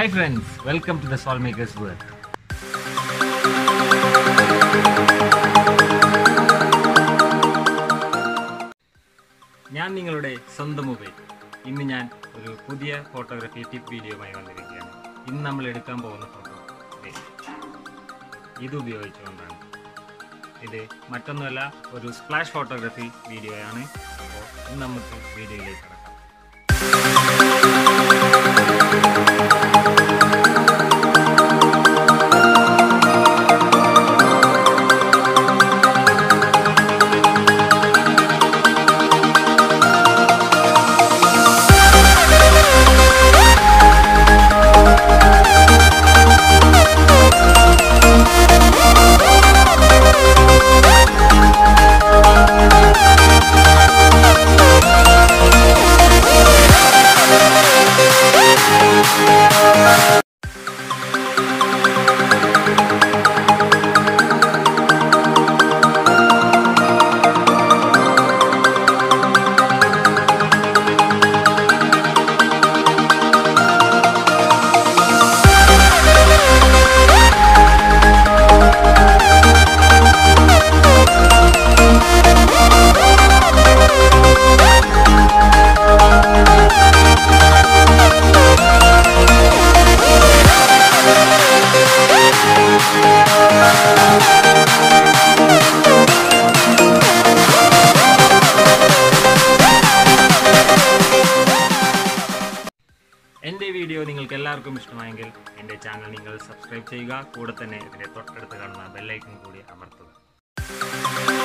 Hi friends welcome to the soul makers world ഞാൻ നിങ്ങളുടെ സ്വന്തം മൊബൈൽ ഇന്ന് ഞാൻ ഒരു പുതിയ ഫോട്ടോഗ്രാഫി ടിപ്പ് വീഡിയോയുമായി വന്നിരിക്കുകയാണ് ഇന്ന് നമ്മൾ എടുക്കാൻ പോകുന്ന ഫോട്ടോ ദേ. ഇത് ഉപയോഗിച്ചുകൊണ്ടാണ് ഇത് മറ്റൊന്നുമല്ല ഒരു സ്പ്ലാഷ് ഫോട്ടോഗ്രാഫി വീഡിയോയാണ് അപ്പോൾ ഇന്ന് നമുക്ക് വീഡിയോയിലേക്ക് കിടക്കാം എൻ്റെ വീഡിയോ നിങ്ങൾക്ക് എല്ലാവർക്കും ഇഷ്ടമായെങ്കിൽ എൻ്റെ ചാനൽ നിങ്ങൾ സബ്സ്ക്രൈബ് ചെയ്യുക കൂടെ തന്നെ ഇതിൻ്റെ തൊട്ടടുത്ത് കാണുന്ന ബെല്ലൈക്കൺ കൂടി അമർത്തുക